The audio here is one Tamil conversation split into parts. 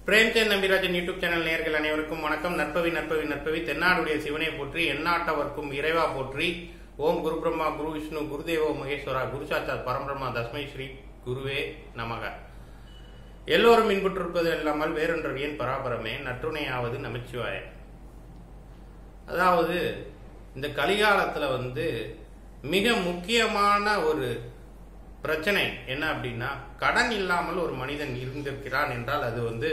பிரேம்சந்த் நம்பிராஜன் யூடியூப் சேனல் நேயர்கள் அனைவருக்கும் வணக்கம் நற்பவி நற்பவி நற்பவி தென்னாடுடைய சிவனை போற்றி எந்நாட்டவர்க்கும் இறைவா போற்றி ஓம் குரு பிரம்மா குரு விஷ்ணு குருதேவோ மகேஸ்வரா குரு சாட்சாத் பரம்பிரம்மா தஸ்மை ஸ்ரீ குருவே நமக எல்லோரும் இன்புற்றிருப்பது இல்லாமல் வேறொன்றவியன் பராபரமே நற்றுணையாவது நமச்சிவாய அதாவது இந்த கலிகாலத்துல வந்து மிக முக்கியமான ஒரு பிரச்சனை என்ன அப்படின்னா கடன் இல்லாமல் ஒரு மனிதன் இருந்திருக்கிறான் என்றால் அது வந்து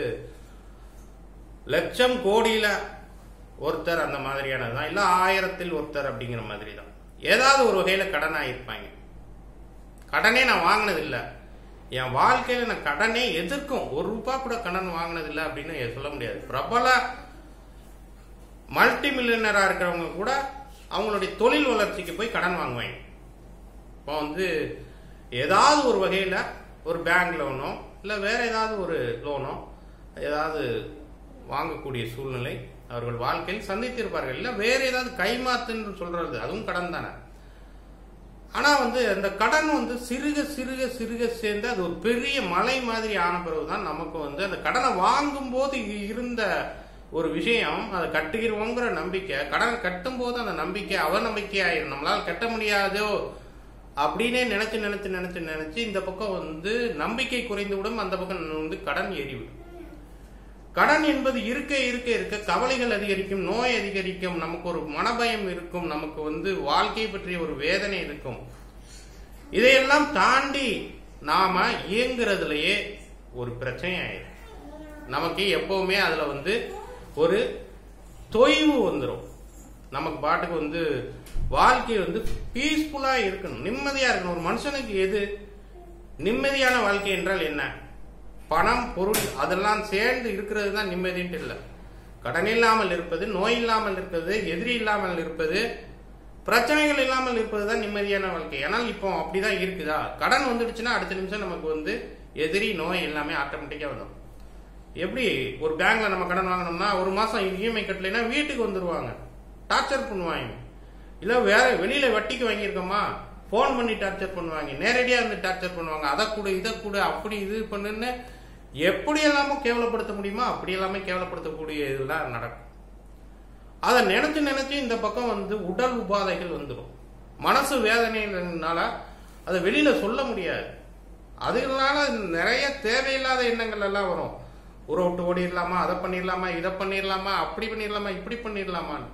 லட்சம் கோடியில ஒருத்தர் அந்த மாதிரியானது தான் இல்ல ஆயிரத்தில் ஒருத்தர் அப்படிங்கிற மாதிரி தான் ஏதாவது ஒரு வகையில கடன் ஆயிருப்பாங்க கடனே நான் வாங்கினது இல்ல என் வாழ்க்கையில நான் கடனே எதிர்க்கும் ஒரு ரூபாய் கூட கடன் வாங்கினது இல்லை அப்படின்னு சொல்ல முடியாது பிரபல மல்டி மில்லியனரா இருக்கிறவங்க கூட அவங்களுடைய தொழில் வளர்ச்சிக்கு போய் கடன் வாங்குவாங்க இப்போ வந்து ஏதாவது ஒரு வகையில் ஒரு பேங்க் லோனோ இல்லை வேற ஏதாவது ஒரு லோனோ ஏதாவது வாங்கக்கூடிய சூழ்நிலை அவர்கள் வாழ்க்கையில் சந்தித்திருப்பார்கள் இல்லை வேற ஏதாவது கைமாத்துன்னு சொல்றது அதுவும் கடன் தானே ஆனா வந்து அந்த கடன் வந்து சிறுக சிறுக சிறுக சேர்ந்து அது ஒரு பெரிய மலை மாதிரி ஆன பிறகுதான் நமக்கு வந்து அந்த கடனை வாங்கும் போது இருந்த ஒரு விஷயம் அதை கட்டுகிறோங்கிற நம்பிக்கை கடனை கட்டும் போது அந்த நம்பிக்கை அவநம்பிக்கையாயிரும் நம்மளால கட்ட முடியாதோ அப்படின்னே நினைச்சு நினைச்சு நினைச்சு நினைச்சு இந்த பக்கம் வந்து நம்பிக்கை குறைந்து விடும் அந்த பக்கம் வந்து கடன் ஏறிவிடும் கடன் என்பது இருக்க இருக்க இருக்க கவலைகள் அதிகரிக்கும் நோய் அதிகரிக்கும் நமக்கு ஒரு மனபயம் இருக்கும் நமக்கு வந்து வாழ்க்கை பற்றிய ஒரு வேதனை இருக்கும் இதையெல்லாம் தாண்டி நாம இயங்குறதுலயே ஒரு பிரச்சனை ஆயிடும் நமக்கு எப்பவுமே அதுல வந்து ஒரு தொய்வு வந்துடும் நமக்கு பாட்டுக்கு வந்து வாழ்க்கை வந்து பீஸ்ஃபுல்லா இருக்கணும் நிம்மதியா இருக்கணும் ஒரு மனுஷனுக்கு எது நிம்மதியான வாழ்க்கை என்றால் என்ன பணம் பொருள் அதெல்லாம் சேர்ந்து இருக்கிறது தான் நிம்மதின்ட்டு இல்லை கடன் இல்லாமல் இருப்பது நோய் இல்லாமல் இருப்பது எதிரி இல்லாமல் இருப்பது பிரச்சனைகள் இல்லாமல் இருப்பது தான் நிம்மதியான வாழ்க்கை ஆனால் இப்போ அப்படிதான் இருக்குதா கடன் வந்துடுச்சுன்னா அடுத்த நிமிஷம் நமக்கு வந்து எதிரி நோய் எல்லாமே ஆட்டோமேட்டிக்கா வந்துடும் எப்படி ஒரு பேங்க்ல நம்ம கடன் வாங்கினோம்னா ஒரு மாசம் இஎம்ஐ கட்டலைன்னா வீட்டுக்கு வந்துருவாங்க டார்ச்சர் பண்ணுவாங்க இல்ல வேற வெளியில வட்டிக்கு வாங்கியிருக்கோமா போன் பண்ணி டார்ச்சர் பண்ணுவாங்க நேரடியா வந்து டார்ச்சர் பண்ணுவாங்க அதை கூட இதை கூட அப்படி இது பண்ணுன்னு எப்படி எல்லாமோ கேவலப்படுத்த முடியுமோ அப்படி எல்லாமே கேவலப்படுத்தக்கூடிய இதெல்லாம் நடக்கும் அதை நினைச்சு நினைச்சு இந்த பக்கம் வந்து உடல் உபாதைகள் வந்துடும் மனசு வேதனைனால அதை வெளியில சொல்ல முடியாது அதனால நிறைய தேவையில்லாத எண்ணங்கள் எல்லாம் வரும் ஊரை விட்டு ஓடிடலாமா அதை பண்ணிடலாமா இதை பண்ணிடலாமா அப்படி பண்ணிடலாமா இப்படி பண்ணிடலாமான்னு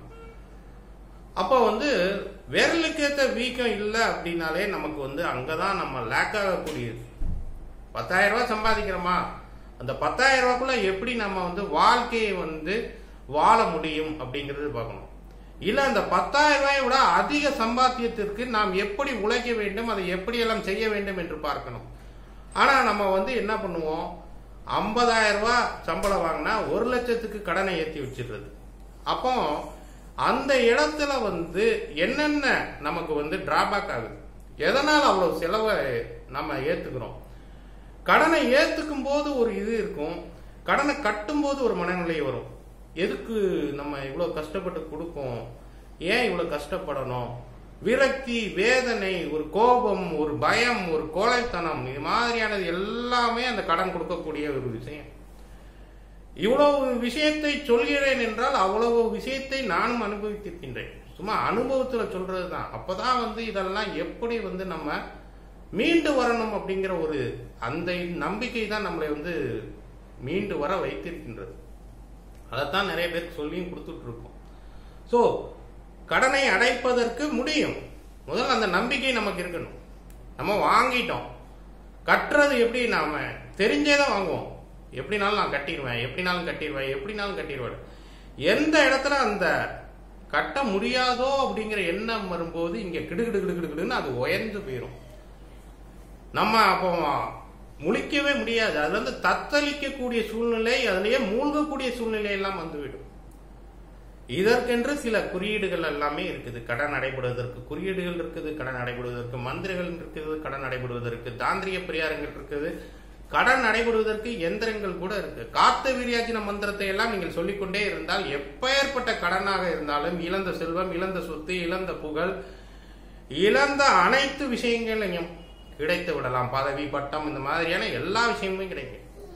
அப்போ வந்து விரலுக்கேற்ற வீக்கம் இல்லை அப்படின்னாலே நமக்கு வந்து அங்கதான் நம்ம லேக் ஆகக்கூடியது பத்தாயிரம் ரூபாய் சம்பாதிக்கிறோமா அந்த பத்தாயிரம் ரூபாய்க்குள்ள எப்படி நம்ம வந்து வாழ்க்கையை வந்து வாழ முடியும் அப்படிங்கறது பார்க்கணும் இல்ல அந்த பத்தாயிரம் ரூபாயை விட அதிக சம்பாத்தியத்திற்கு நாம் எப்படி உழைக்க வேண்டும் அதை எப்படி எல்லாம் செய்ய வேண்டும் என்று பார்க்கணும் ஆனா நம்ம வந்து என்ன பண்ணுவோம் ஐம்பதாயிரம் ரூபாய் சம்பளம் வாங்கினா ஒரு லட்சத்துக்கு கடனை ஏற்றி வச்சிடுறது அப்போ அந்த இடத்துல வந்து என்னென்ன நமக்கு வந்து டிராபேக் ஆகுது எதனால் அவ்வளவு செலவை நம்ம ஏத்துக்கிறோம் கடனை ஏத்துக்கும் போது ஒரு இது இருக்கும் கடனை கட்டும் போது ஒரு மனநிலை வரும் எதுக்கு நம்ம இவ்வளவு கஷ்டப்பட்டு கொடுப்போம் ஏன் இவ்வளவு கஷ்டப்படணும் விரக்தி வேதனை ஒரு கோபம் ஒரு பயம் ஒரு கோழைத்தனம் இது மாதிரியானது எல்லாமே அந்த கடன் கொடுக்கக்கூடிய ஒரு விஷயம் இவ்வளவு விஷயத்தை சொல்கிறேன் என்றால் அவ்வளவு விஷயத்தை நானும் அனுபவித்திருக்கின்றேன் சும்மா அனுபவத்துல சொல்றதுதான் அப்பதான் வந்து இதெல்லாம் எப்படி வந்து நம்ம மீண்டு வரணும் அப்படிங்கிற ஒரு அந்த நம்பிக்கை தான் நம்மளை வந்து மீண்டு வர வைத்திருக்கின்றது அதைத்தான் நிறைய பேருக்கு சொல்லியும் கொடுத்துட்டு இருக்கோம் ஸோ கடனை அடைப்பதற்கு முடியும் முதல்ல அந்த நம்பிக்கை நமக்கு இருக்கணும் நம்ம வாங்கிட்டோம் கட்டுறது எப்படி நாம தெரிஞ்சே தான் வாங்குவோம் எப்படினாலும் நான் கட்டிடுவேன் எப்படினாலும் கட்டிடுவேன் எப்படினாலும் கட்டிடுவேன் எந்த இடத்துல அந்த கட்ட முடியாதோ அப்படிங்கிற எண்ணம் வரும்போது இங்க கிடுகிடு கிடுகிடுன்னு அது உயர்ந்து போயிடும் நம்ம அப்போ முழிக்கவே முடியாது அதுல இருந்து தத்தளிக்கக்கூடிய சூழ்நிலை அதுலயே மூழ்கக்கூடிய சூழ்நிலை எல்லாம் வந்துவிடும் இதற்கென்று சில குறியீடுகள் எல்லாமே இருக்குது கடன் நடைபெறுவதற்கு குறியீடுகள் இருக்குது கடன் நடைபெறுவதற்கு மந்திரங்கள் இருக்குது கடன் நடைபெறுவதற்கு தாந்திரிக பரிகாரங்கள் இருக்குது கடன் நடைபெறுவதற்கு எந்திரங்கள் கூட இருக்கு காத்த வீரியாச்சின மந்திரத்தை எல்லாம் நீங்கள் சொல்லிக்கொண்டே இருந்தால் எப்பேற்பட்ட கடனாக இருந்தாலும் இழந்த செல்வம் இழந்த சொத்து இழந்த புகழ் இழந்த அனைத்து விஷயங்களையும் கிடைத்து விடலாம் பதவி பட்டம் இந்த மாதிரியான எல்லா விஷயமுமே கிடைக்கும்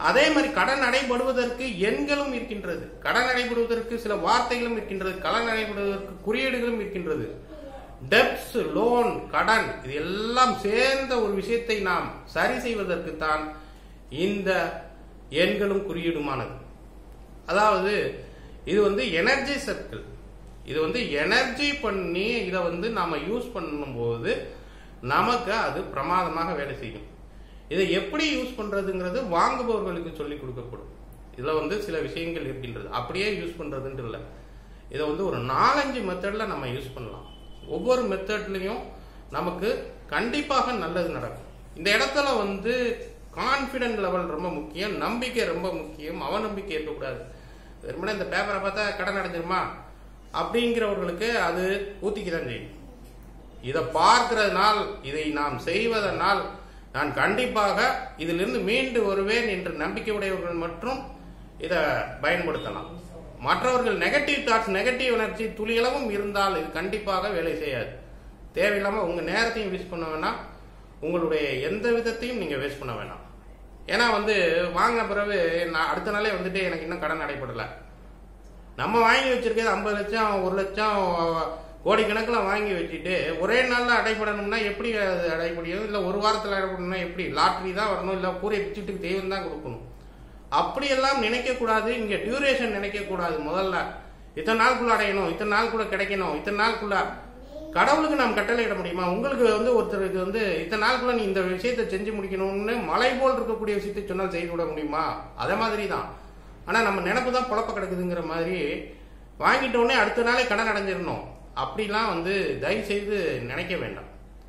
அதே மாதிரி கடன் அடைபடுவதற்கு எண்களும் இருக்கின்றது கடன் அடைபடுவதற்கு சில வார்த்தைகளும் இருக்கின்றது கடன் அடைபடுவதற்கு குறியீடுகளும் இருக்கின்றது டெப்ஸ் லோன் கடன் இது எல்லாம் சேர்ந்த ஒரு விஷயத்தை நாம் சரி செய்வதற்கு தான் இந்த எண்களும் குறியீடுமானது அதாவது இது வந்து எனர்ஜி சர்க்கிள் இது வந்து எனர்ஜி பண்ணி இதை வந்து நாம யூஸ் பண்ணும்போது நமக்கு அது பிரமாதமாக வேலை செய்யும் இதை எப்படி யூஸ் பண்றதுங்கிறது வாங்குபவர்களுக்கு சொல்லிக் கொடுக்கப்படும் இதுல வந்து சில விஷயங்கள் இருக்கின்றது அப்படியே யூஸ் பண்றதுன்ட்டு இல்லை இதை வந்து ஒரு நாலஞ்சு மெத்தட்ல நம்ம யூஸ் பண்ணலாம் ஒவ்வொரு மெத்தட்லயும் நமக்கு கண்டிப்பாக நல்லது நடக்கும் இந்த இடத்துல வந்து கான்பிடன்ட் லெவல் ரொம்ப முக்கியம் நம்பிக்கை ரொம்ப முக்கியம் அவநம்பிக்கை இருக்கக்கூடாது வெறுமனே இந்த பேப்பரை பார்த்தா கடன் அடைஞ்சிருமா அப்படிங்கிறவர்களுக்கு அது ஊத்திக்க தான் செய்யும் இதை பார்க்கிறதுனால் இதை நாம் செய்வதனால் நான் கண்டிப்பாக இதிலிருந்து மீண்டு வருவேன் என்று நம்பிக்கை உடையவர்கள் மற்றும் இதை பயன்படுத்தலாம் மற்றவர்கள் நெகட்டிவ் தாட்ஸ் நெகட்டிவ் எனர்ஜி துளியளவும் இருந்தால் இது கண்டிப்பாக வேலை செய்யாது தேவையில்லாம உங்க நேரத்தையும் வேஸ்ட் பண்ண வேணாம் உங்களுடைய எந்த விதத்தையும் நீங்க வேஸ்ட் பண்ண வேணாம் ஏன்னா வந்து வாங்கின பிறகு நான் அடுத்த நாளே வந்துட்டு எனக்கு இன்னும் கடன் அடைப்படல நம்ம வாங்கி வச்சிருக்கிறது ஐம்பது லட்சம் ஒரு லட்சம் கோடிக்கணக்கில் வாங்கி வச்சுட்டு ஒரே நாளில் அடைப்படணும்னா எப்படி அது அடைப்படியும் இல்லை ஒரு வாரத்தில் அடைப்படணும்னா எப்படி லாட்ரி தான் வரணும் இல்லை கூரை பிச்சுட்டுக்கு தெய்வம் தான் கொடுக்கணும் அப்படியெல்லாம் நினைக்கக்கூடாது இங்கே டியூரேஷன் நினைக்கக்கூடாது முதல்ல இத்தனை நாளுக்குள்ள அடையணும் இத்தனை நாளுக்குள்ள கிடைக்கணும் இத்தனை நாளுக்குள்ள கடவுளுக்கு நாம் கட்டளையிட முடியுமா உங்களுக்கு வந்து ஒருத்தருக்கு வந்து இத்தனை நாளுக்குள்ள நீ இந்த விஷயத்தை செஞ்சு முடிக்கணும்னு மலை போல் இருக்கக்கூடிய விஷயத்தை சொன்னால் செய்து விட முடியுமா அதே மாதிரி தான் ஆனால் நம்ம நினப்பு தான் புழப்ப கிடக்குதுங்கிற மாதிரி வாங்கிட்ட உடனே அடுத்த நாளே கடன் அடைஞ்சிடணும் அப்படிலாம் வந்து தயவு செய்து நினைக்க வேண்டாம்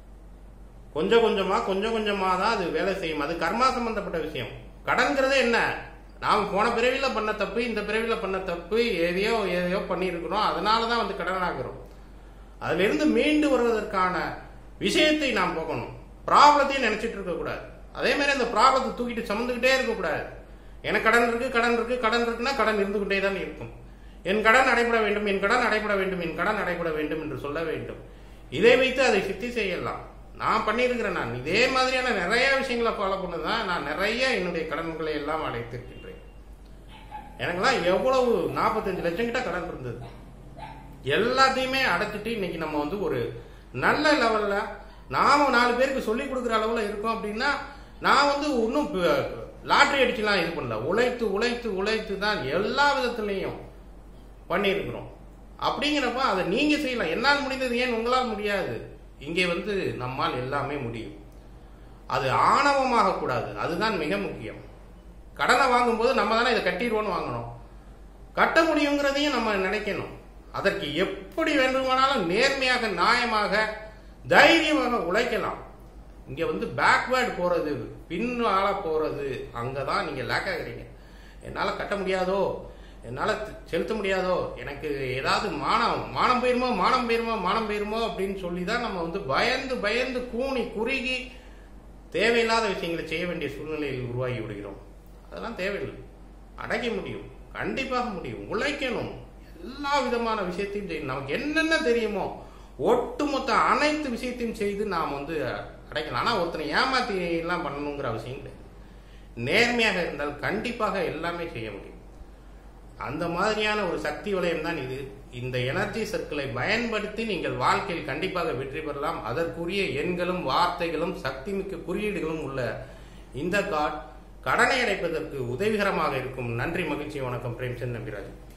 கொஞ்சம் கொஞ்சமா கொஞ்சம் கொஞ்சமா தான் அது வேலை செய்யும் அது கர்மா சம்பந்தப்பட்ட விஷயம் கடன்கிறதே என்ன நாம் போன பிறவில பண்ண தப்பு இந்த பிறவில பண்ண தப்பு எதையோ எதையோ பண்ணியிருக்கிறோம் அதனால தான் வந்து கடன் ஆகிறோம் அதுல இருந்து மீண்டு வருவதற்கான விஷயத்தை நாம் போகணும் ப்ராப்ளத்தையும் நினைச்சிட்டு இருக்க கூடாது அதே மாதிரி அந்த ப்ராப்ளத்தை தூக்கிட்டு சுமந்துக்கிட்டே இருக்கக்கூடாது எனக்கு கடன் இருக்கு கடன் இருக்கு கடன் இருக்குன்னா கடன் இருந்துகிட்டே தான் இருக்கும் என் கடன் அடைபட வேண்டும் என் கடன் அடைபட வேண்டும் என் கடன் அடைபட வேண்டும் என்று சொல்ல வேண்டும் இதை வைத்து அதை சித்தி செய்யலாம் நான் பண்ணியிருக்கிறேன் நான் இதே மாதிரியான நிறைய விஷயங்களை ஃபாலோ பண்ணதான் நான் நிறைய என்னுடைய கடன்களை எல்லாம் அடைத்திருக்கின்றேன் எனக்கெல்லாம் எவ்வளவு நாற்பத்தஞ்சு லட்சம் கிட்ட கடன் இருந்தது எல்லாத்தையுமே அடைச்சிட்டு இன்னைக்கு நம்ம வந்து ஒரு நல்ல லெவல்ல நாம நாலு பேருக்கு சொல்லி கொடுக்குற அளவுல இருக்கோம் அப்படின்னா நான் வந்து இன்னும் லாட்ரி அடிச்சுலாம் இது பண்ணல உழைத்து உழைத்து உழைத்து தான் எல்லா விதத்துலையும் பண்ணியிருக்கிறோம் அப்படிங்கிறப்ப அதை நீங்க செய்யலாம் என்னால் முடிந்தது ஏன் உங்களால் முடியாது இங்கே வந்து நம்மால் எல்லாமே முடியும் அது ஆணவமாக கூடாது அதுதான் மிக முக்கியம் கடனை வாங்கும்போது நம்ம தானே இதை கட்டிடுவோம்னு வாங்கணும் கட்ட முடியுங்கிறதையும் நம்ம நினைக்கணும் அதற்கு எப்படி வேண்டுமானாலும் நேர்மையாக நியாயமாக தைரியமாக உழைக்கலாம் இங்க வந்து பேக்வேர்டு போறது பின்னால போறது அங்கதான் நீங்க லேக் ஆகுறீங்க என்னால கட்ட முடியாதோ என்னால செலுத்த முடியாதோ எனக்கு ஏதாவது மானம் மானம் போயிருமோ மானம் போயிருமோ மானம் போயிருமோ அப்படின்னு சொல்லி தான் நம்ம வந்து பயந்து பயந்து கூனி குறுகி தேவையில்லாத விஷயங்களை செய்ய வேண்டிய சூழ்நிலையில் உருவாகி விடுகிறோம் அதெல்லாம் தேவையில்லை அடைக்க முடியும் கண்டிப்பாக முடியும் உழைக்கணும் எல்லா விதமான விஷயத்தையும் செய்யணும் நமக்கு என்னென்ன தெரியுமோ ஒட்டுமொத்த அனைத்து விஷயத்தையும் செய்து நாம் வந்து அடைக்கலாம் ஆனால் ஒருத்தனை ஏமாத்தி எல்லாம் பண்ணணுங்கிற அவசியம் கிடையாது நேர்மையாக இருந்தால் கண்டிப்பாக எல்லாமே செய்ய முடியும் அந்த மாதிரியான ஒரு சக்தி வளையம் தான் இது இந்த எனர்ஜி சர்க்கிளை பயன்படுத்தி நீங்கள் வாழ்க்கையில் கண்டிப்பாக வெற்றி பெறலாம் அதற்குரிய எண்களும் வார்த்தைகளும் சக்தி மிக்க குறியீடுகளும் உள்ள இந்த கார்டு கடனை அடைப்பதற்கு உதவிகரமாக இருக்கும் நன்றி மகிழ்ச்சி வணக்கம் பிரேம்சந்த் நம்பிராஜ்